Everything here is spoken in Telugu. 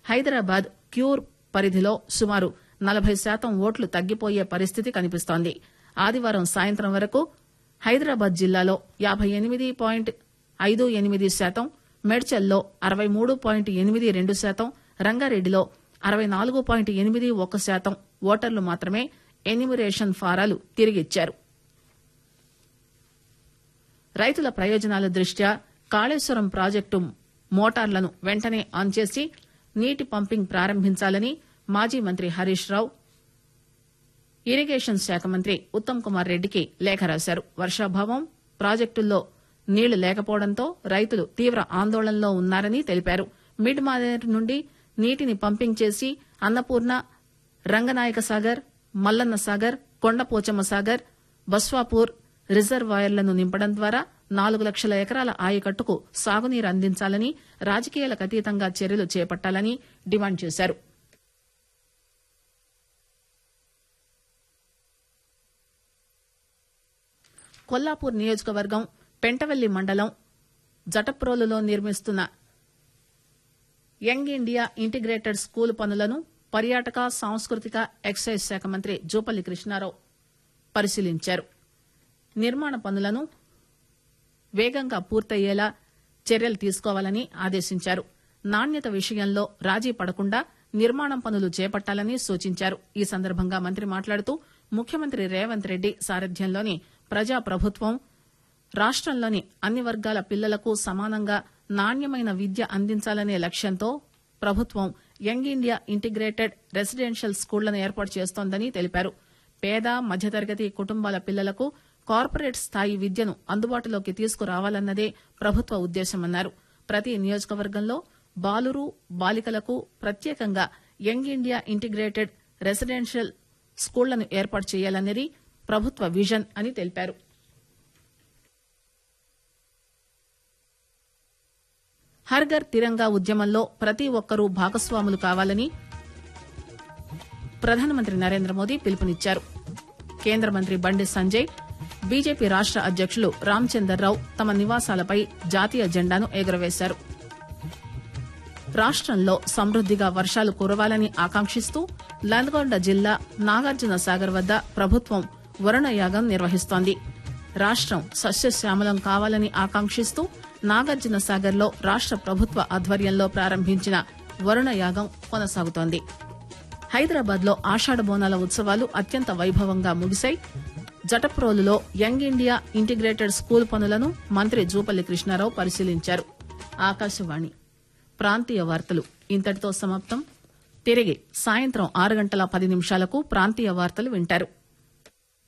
హైదరాబాద్ క్యూర్ పరిధిలో సుమారు నలభై శాతం ఓట్లు తగ్గిపోయే పరిస్థితి కనిపిస్తోంది ఆదివారం సాయంత్రం వరకు హైదరాబాద్ జిల్లాలో యాబై ఎనిమిది పాయింట్ ఐదు ఎనిమిది శాతం మేడ్చల్లో అరవై మూడు పాయింట్ ఎనిమిది రెండు శాతం రంగారెడ్డిలో అరవై నాలుగు పాయింట్ ఎనిమిది ఒక్క శాతం ఓటర్లు మాత్రమే ఎన్యూమరేషన్ ఫారాలు తిరిగిచ్చారు రైతుల ప్రయోజనాల దృష్ట్యా కాళేశ్వరం ప్రాజెక్టు మోటార్లను వెంటనే ఆన్ చేసి నీటి పంపింగ్ ప్రారంభించాలని మాజీ మంత్రి హరీష్ రావు ఇరిగేషన్ శాఖ మంత్రి ఉత్తమ్ కుమార్ రెడ్డికి లేఖ రాశారు వర్షాభావం ప్రాజెక్టుల్లో నీళ్లు లేకపోవడంతో రైతులు తీవ్ర ఆందోళనలో ఉన్నారని తెలిపారు మిడ్ మానేరు నుండి నీటిని పంపింగ్ చేసి అన్నపూర్ణ రంగనాయక సాగర్ మల్లన్న సాగర్ కొండపోచమ్మ సాగర్ బస్వాపూర్ రిజర్వాయర్లను నింపడం ద్వారా నాలుగు లక్షల ఎకరాల ఆయకట్టుకు సాగునీరు అందించాలని రాజకీయాలకు అతీతంగా చర్యలు చేపట్టాలని డిమాండ్ చేశారు కొల్లాపూర్ నియోజకవర్గం పెంటవెల్లి మండలం జటప్రోలులో నిర్మిస్తున్న యంగ్ ఇండియా ఇంటిగ్రేటెడ్ స్కూల్ పనులను పర్యాటక సాంస్కృతిక ఎక్సైజ్ శాఖ మంత్రి జూపల్లి కృష్ణారావు పరిశీలించారు నిర్మాణ పనులను వేగంగా పూర్తయ్యేలా చర్యలు తీసుకోవాలని ఆదేశించారు నాణ్యత విషయంలో రాజీ పడకుండా నిర్మాణం పనులు చేపట్టాలని సూచించారు ఈ సందర్భంగా మంత్రి మాట్లాడుతూ ముఖ్యమంత్రి రేవంత్ రెడ్డి సారథ్యంలోని ప్రజాప్రభుత్వం రాష్టంలోని అన్ని వర్గాల పిల్లలకు సమానంగా నాణ్యమైన విద్య అందించాలనే లక్ష్యంతో ప్రభుత్వం యంగ్ ఇండియా ఇంటిగ్రేటెడ్ రెసిడెన్షియల్ స్కూళ్లను ఏర్పాటు చేస్తోందని తెలిపారు పేద మధ్యతరగతి కుటుంబాల పిల్లలకు కార్పొరేట్ స్థాయి విద్యను అందుబాటులోకి తీసుకురావాలన్నదే ప్రభుత్వ ఉద్దేశమన్నారు ప్రతి నియోజకవర్గంలో బాలురు బాలికలకు ప్రత్యేకంగా యంగ్ ఇండియా ఇంటిగ్రేటెడ్ రెసిడెన్షియల్ స్కూళ్లను ఏర్పాటు చేయాలన్నది ప్రభుత్వ విజన్ అని తెలిపారు హర్ఘర్ తిరంగా ఉద్యమంలో ప్రతి ఒక్కరూ భాగస్వాములు కావాలని ప్రధానమంత్రి నరేంద్ర మోదీ పిలుపునిచ్చారు కేంద్ర మంత్రి బండి సంజయ్ బీజేపీ రాష్ట అధ్యకులు రామచందర్రావు తమ నివాసాలపై జాతీయ జెండాను ఎగురవేశారు రాష్టంలో సమృద్దిగా వర్షాలు కురవాలని ఆకాంక్షిస్తూ నల్గొండ జిల్లా నాగార్జున సాగర్ వద్ద ప్రభుత్వం వరుణ యాగం నిర్వహిస్తోంది రాష్టం సస్యశ్యామలం కావాలని ఆకాంక్షిస్తూ నాగార్జున సాగర్ లో రాష్ట ప్రభుత్వ ఆధ్వర్యంలో ప్రారంభించిన వరుణ యాగం కొనసాగుతోంది హైదరాబాద్ లో ఆషాఢ బోనాల ఉత్సవాలు అత్యంత వైభవంగా ముగిశాయి జటప్రోలులో యంగ్ ఇండియా ఇంటిగ్రేటెడ్ స్కూల్ పనులను మంత్రి జూపల్లి కృష్ణారావు పరిశీలించారు ఆకాశవాణి ప్రాంతీయ వార్తలు ఇంతటితో సమాప్తం తిరిగి సాయంత్రం ఆరు గంటల పది నిమిషాలకు ప్రాంతీయ వార్తలు వింటారు